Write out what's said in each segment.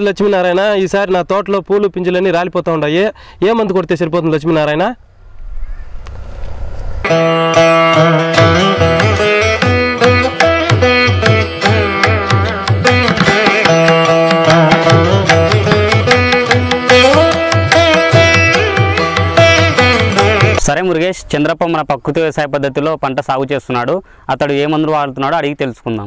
పేరు లక్ష్మీనారాయణ ఈసారి నా తోటలో పూలు పింజలన్నీ రాలిపోతూ ఉన్నాయి ఏ మందు కొడితే సరిపోతుంది లక్ష్మీనారాయణ సరే మురుగేష్ చంద్రప్ప మన ప్రకృతి వ్యవసాయ పద్ధతిలో పంట సాగు చేస్తున్నాడు అతడు ఏ మందులు వాడుతున్నాడో అడిగి తెలుసుకుందాం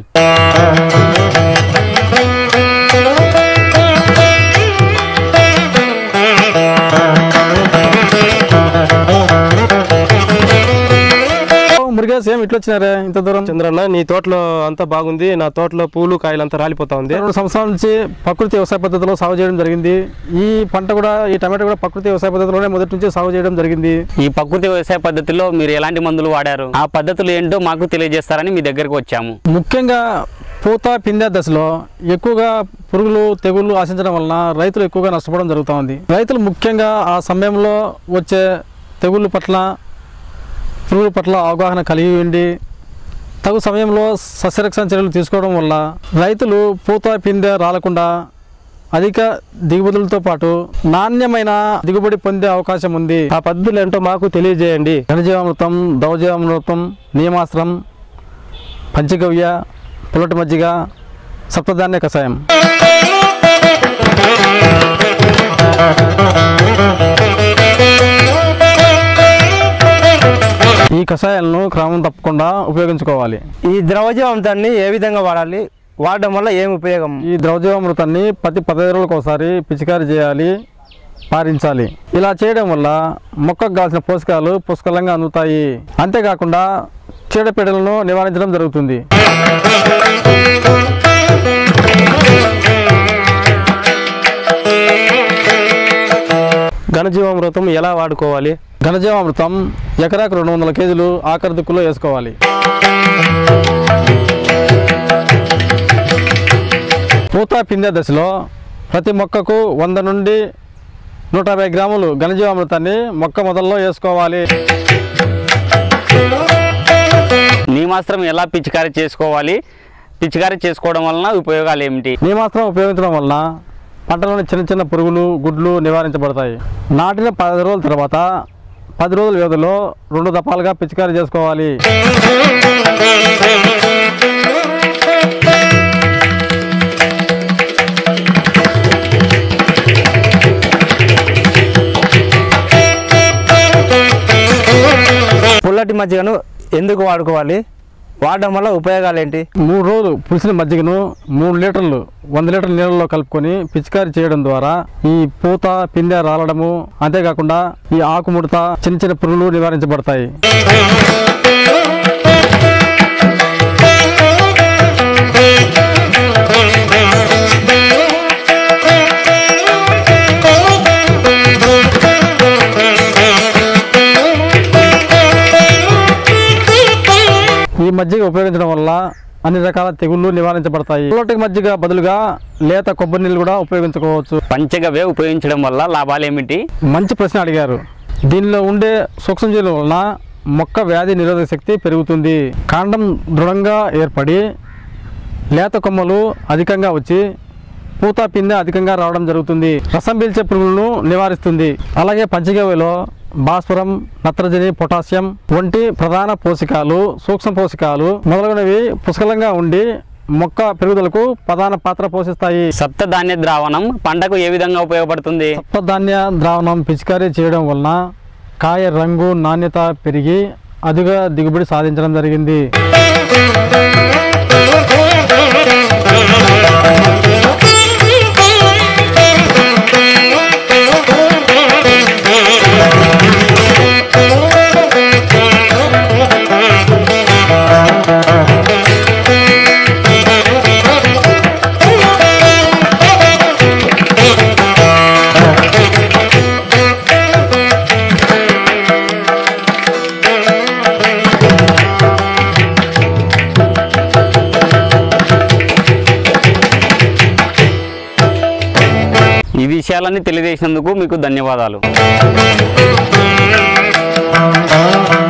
మురుగేష్ ఏం ఇట్లా వచ్చినారే ఇంత దూరం చంద్రన్న నీ తోటలో అంతా బాగుంది నా తోటలో పూలు కాయలు అంతా రాలిపోతా ఉంది రెండు సంవత్సరాల నుంచి ప్రకృతి వ్యవసాయ పద్ధతిలో సాగు చేయడం జరిగింది ఈ పంట కూడా ఈ టమాటో కూడా ప్రకృతి వ్యవసాయ పద్ధతిలోనే మొదటి నుంచి సాగు చేయడం జరిగింది ఈ ప్రకృతి వ్యవసాయ పద్ధతిలో మీరు ఎలాంటి మందులు వాడారు ఆ పద్ధతులు ఏంటో మాకు తెలియజేస్తారని మీ దగ్గరికి వచ్చాము ముఖ్యంగా పూత పిందె దశలో ఎక్కువగా పురుగులు తెగుళ్ళు ఆశించడం వలన రైతులు ఎక్కువగా నష్టపోవడం జరుగుతూ ఉంది రైతులు ముఖ్యంగా ఆ సమయంలో వచ్చే తెగుళ్ళ పట్ల పురుగుల పట్ల అవగాహన కలిగి ఉండి తగు సమయంలో సస్యరక్షణ చర్యలు తీసుకోవడం వల్ల రైతులు పూత పిందె రాలకుండా అధిక దిగుబడులతో పాటు నాణ్యమైన దిగుబడి పొందే అవకాశం ఉంది ఆ పద్ధతులు ఏంటో మాకు తెలియజేయండి ఘనజీవామృతం దౌజీవామృతం నియమాస్త్రం పంచగవ్య పుల్లటి మజ్జిగ సప్తధాన్య కషాయం ఈ కషాయాలను క్రమం తప్పకుండా ఉపయోగించుకోవాలి ఈ ద్రవజీవామృతాన్ని ఏ విధంగా వాడాలి వాడడం వల్ల ఏం ఉపయోగం ఈ ద్రవజీవామృతాన్ని ప్రతి పదహైదు రోజులకు ఒకసారి పిచికారి చేయాలి పారించాలి ఇలా చేయడం వల్ల మొక్కకు కావాల్సిన పోషకాలు పుష్కలంగా అందుతాయి అంతేకాకుండా చీడపీడలను నివారించడం జరుగుతుంది ఘనజీవామృతం ఎలా వాడుకోవాలి ఘనజీవామృతం ఎకరాకు రెండు వందల కేజీలు ఆఖరి దిక్కులో వేసుకోవాలి పూత పిందె దశలో ప్రతి మొక్కకు వంద నుండి నూట యాభై గ్రాములు ఘనజీవామృతాన్ని మొక్క మొదల్లో వేసుకోవాలి నీమాస్త్రం ఎలా పిచికారీ చేసుకోవాలి పిచికారీ చేసుకోవడం వలన ఉపయోగాలు ఏమిటి నీమాస్త్రం ఉపయోగించడం వలన పంటలోని చిన్న చిన్న పురుగులు గుడ్లు నివారించబడతాయి నాటిన పది రోజుల తర్వాత పది రోజుల వ్యవధిలో రెండు దఫాలుగా పిచికారీ చేసుకోవాలి పుల్లటి మజ్జిగను ఎందుకు వాడుకోవాలి వాడడం వల్ల ఉపయోగాలు ఏంటి మూడు రోజులు పులిసిన మజ్జిగను మూడు లీటర్లు వంద లీటర్ల నీళ్ళలో కలుపుకొని పిచికారీ చేయడం ద్వారా ఈ పూత పిందె రాలడము అంతేకాకుండా ఈ ఆకు ముడత చిన్న చిన్న పురుగులు నివారించబడతాయి ఈ మజ్జిగ ఉపయోగించడం వల్ల అన్ని రకాల తెగుళ్ళు నివారించబడతాయి పుల్లటి మజ్జిగ బదులుగా లేత కొబ్బరి నీళ్ళు కూడా ఉపయోగించుకోవచ్చు పంచగవ్య ఉపయోగించడం వల్ల లాభాలు ఏమిటి మంచి ప్రశ్న అడిగారు దీనిలో ఉండే సూక్ష్మజీవుల వలన మొక్క వ్యాధి నిరోధక శక్తి పెరుగుతుంది కాండం దృఢంగా ఏర్పడి లేత కొమ్మలు అధికంగా వచ్చి పూత పిందె అధికంగా రావడం జరుగుతుంది రసం పీల్చే పురుగులను నివారిస్తుంది అలాగే పంచగవ్యలో భాస్వరం నత్రజని పొటాషియం వంటి ప్రధాన పోషకాలు సూక్ష్మ పోషకాలు మొదలగునవి పుష్కలంగా ఉండి మొక్క పెరుగుదలకు ప్రధాన పాత్ర పోషిస్తాయి సప్తధాన్య ద్రావణం పంటకు ఏ విధంగా ఉపయోగపడుతుంది సప్తధాన్య ద్రావణం పిచికారీ చేయడం వలన కాయ రంగు నాణ్యత పెరిగి అధిక దిగుబడి సాధించడం జరిగింది ఈ విషయాలన్నీ తెలియజేసినందుకు మీకు ధన్యవాదాలు ఆ